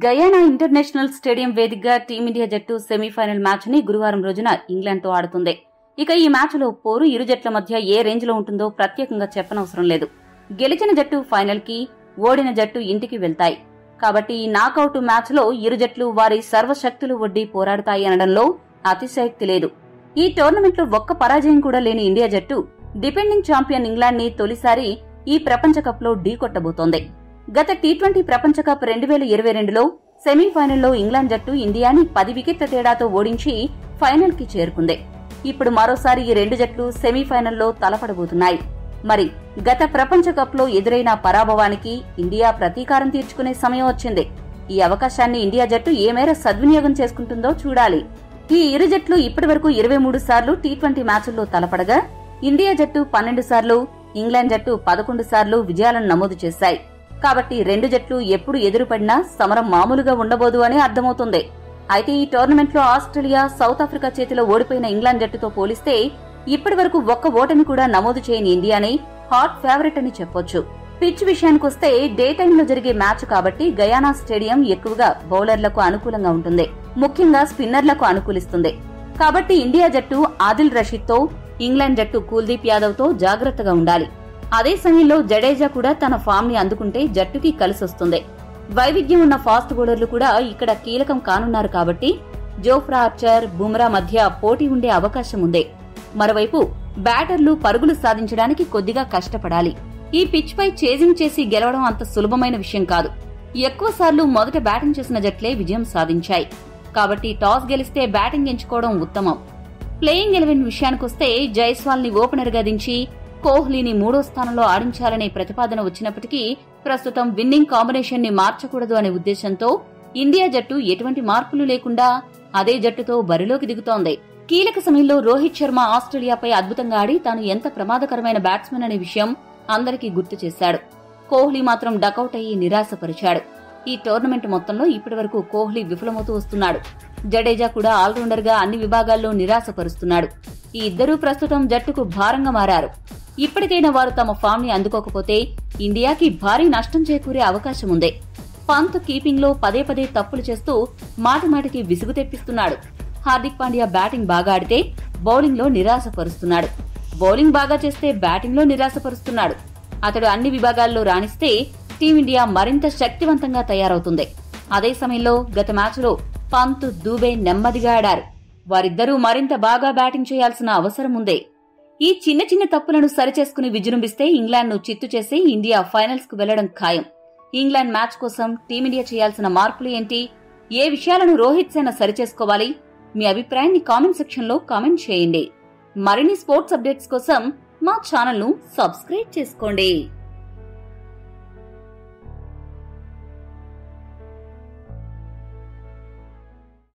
Guyana international stadium వేదికగా Team India జట్టు semifinal match ని గురువారం రోజున ఇంగ్లాండ్ తో ఆడుతుంది ఇక ఈ మ్యాచ్ లో పోరు ఇరు జట్ల మధ్య ఏ రేంజ్ లో ఉంటుందో ప్రత్యేకంగా చెప్పనవసరం లేదు గెలిచిన జట్టు ఫైనల్ కి ఓడిన జట్టు ఇంటికి వెళ్తాయి కాబట్టి ఈ నాకౌట్ మ్యాచ్ లో ఇరు జట్లు వారి సర్వశక్తులు ఒడ్డి పోరాడతాయి అనడంలో అతిశయోక్తి లేదు ఈ టోర్నమెంట్ లో ఒక్క పరాజయం కూడా లేని ఇండియా జట్టు డిపెండింగ్ ఛాంపియన్ ఇంగ్లాండ్ ని తొలిసారి ఈ ప్రపంచ కప్ లో ఢీకొట్టబోతోంది గత టీ ట్వంటీ ప్రపంచ కప్ రెండు వేల ఇరవై రెండులో సెమీఫైనల్లో ఇంగ్లాండ్ జట్టు ఇండియాని పది వికెట్ల తేడాతో ఓడించి ఫైనల్ కి చేరుకుంది ఇప్పుడు మరోసారి ఈ రెండు జట్లు సెమీఫైనల్లో తలపడబోతున్నాయి మరి గత ప్రపంచ కప్ లో ఎదురైన పరాభవానికి ఇండియా ప్రతీకారం తీర్చుకునే సమయం వచ్చింది ఈ అవకాశాన్ని ఇండియా జట్టు ఏ మేర సద్వినియోగం చేసుకుంటుందో చూడాలి ఈ ఇరు జట్లు ఇప్పటి వరకు ఇరవై మూడు సార్లు టీ ట్వంటీ మ్యాచ్ల్లో తలపడగా ఇండియా జట్టు పన్నెండు సార్లు ఇంగ్లాండ్ జట్టు పదకొండు సార్లు విజయాలను నమోదు చేశాయి కాబట్టి రెండు జట్లు ఎప్పుడు ఎదురుపడినా సమరం మామూలుగా ఉండబోదు అని అర్థమవుతుంది అయితే ఈ టోర్నమెంట్ లో ఆస్ట్రేలియా సౌత్ ఆఫ్రికా చేతిలో ఓడిపోయిన ఇంగ్లాండ్ జట్టుతో పోలిస్తే ఇప్పటి వరకు ఒక్క ఓటమి కూడా నమోదు చేయని ఇండియాని హాట్ ఫేవరెట్ అని చెప్పొచ్చు పిచ్ విషయానికొస్తే డే టైంలో జరిగే మ్యాచ్ కాబట్టి గయానా స్టేడియం ఎక్కువగా బౌలర్లకు అనుకూలంగా ఉంటుంది ముఖ్యంగా స్పిన్నర్లకు అనుకూలిస్తుంది కాబట్టి ఇండియా జట్టు ఆదిల్ రషీద్ తో ఇంగ్లాండ్ జట్టు కుల్దీప్ యాదవ్ తో జాగ్రత్తగా ఉండాలి అదే సమయంలో జడేజా కూడా తన ఫామ్ ని అందుకుంటే జట్టుకి కలిసొస్తుంది వైవిధ్యం ఉన్న ఫాస్ట్ బౌలర్లు కూడా ఇక్కడ కీలకం కానున్నారు కాబట్టి జోఫ్రా ఆర్చర్ బుమ్రా మధ్య పోటీ ఉండే అవకాశం ఉంది మరోవైపు బ్యాటర్లు పరుగులు సాధించడానికి కొద్దిగా కష్టపడాలి ఈ పిచ్ పై చేజింగ్ చేసి గెలవడం అంత సులభమైన విషయం కాదు ఎక్కువ సార్లు మొదట బ్యాటింగ్ చేసిన జట్లే విజయం సాధించాయి కాబట్టి టాస్ గెలిస్తే బ్యాటింగ్ ఎంచుకోవడం ఉత్తమం ప్లేయింగ్ ఎలెవెన్ విషయానికొస్తే జైస్వాల్ ని ఓపెనర్ గా దించి కోహ్లీని మూడో స్థానంలో ఆడించాలనే ప్రతిపాదన వచ్చినప్పటికీ ప్రస్తుతం విన్నింగ్ కాంబినేషన్ ని మార్చకూడదు అనే ఉద్దేశంతో ఇండియా జట్టు ఎటువంటి మార్పులు లేకుండా అదే జట్టుతో బరిలోకి దిగుతోంది కీలక సమయంలో రోహిత్ శర్మ ఆస్ట్రేలియాపై అద్భుతంగా ఆడి తాను ఎంత ప్రమాదకరమైన బ్యాట్స్మెన్ అనే విషయం అందరికీ గుర్తు చేశాడు కోహ్లీ మాత్రం డకౌట్ అయ్యి నిరాశపరిచాడు ఈ టోర్నమెంట్ మొత్తంలో ఇప్పటివరకు కోహ్లీ విఫలమవుతూ వస్తున్నాడు జడేజా కూడా ఆల్రౌండర్ గా అన్ని విభాగాల్లో నిరాశపరుస్తున్నాడు ఈ ఇద్దరూ ప్రస్తుతం జట్టుకు భారంగా మారారు ఇప్పటికైనా వారు తమ ఫామ్ ని అందుకోకపోతే ఇండియాకి భారీ నష్టం చేకూరే అవకాశం ఉంది పంత్ కీపింగ్ లో పదే పదే తప్పులు చేస్తూ మాటిమాటికి విసుగు తెప్పిస్తున్నాడు హార్దిక్ పాండ్యా బ్యాటింగ్ బాగా ఆడితే బౌలింగ్ లో నిరాశపరుస్తున్నాడు బౌలింగ్ బాగా చేస్తే బ్యాటింగ్ లో నిరాశపరుస్తున్నాడు అతడు అన్ని విభాగాల్లో రాణిస్తే టీమిండియా మరింత శక్తివంతంగా తయారవుతుంది అదే సమయంలో గత మ్యాచ్లో పంత్ దూబే నెమ్మదిగా ఆడారు వారిద్దరూ మరింత బాగా బ్యాటింగ్ చేయాల్సిన అవసరం ఉంది ఈ చిన్న చిన్న తప్పులను సరిచేసుకుని విజృంభిస్తే ఇంగ్లాండ్ను చిత్తు చేసి ఇండియా ఫైనల్స్ కు వెళ్లడం ఖాయం ఇంగ్లాండ్ మ్యాచ్ కోసం టీమిండియా చేయాల్సిన మార్పులు ఏంటి ఏ విషయాలను రోహిత్ సేన సరిచేసుకోవాలి మీ అభిప్రాయాన్ని కామెంట్ సెక్షన్ లో కామెంట్ చేయండి మరిన్ని స్పోర్ట్స్ అప్డేట్స్ కోసం మా ఛానల్ ను సబ్స్క్రైబ్ చేసుకోండి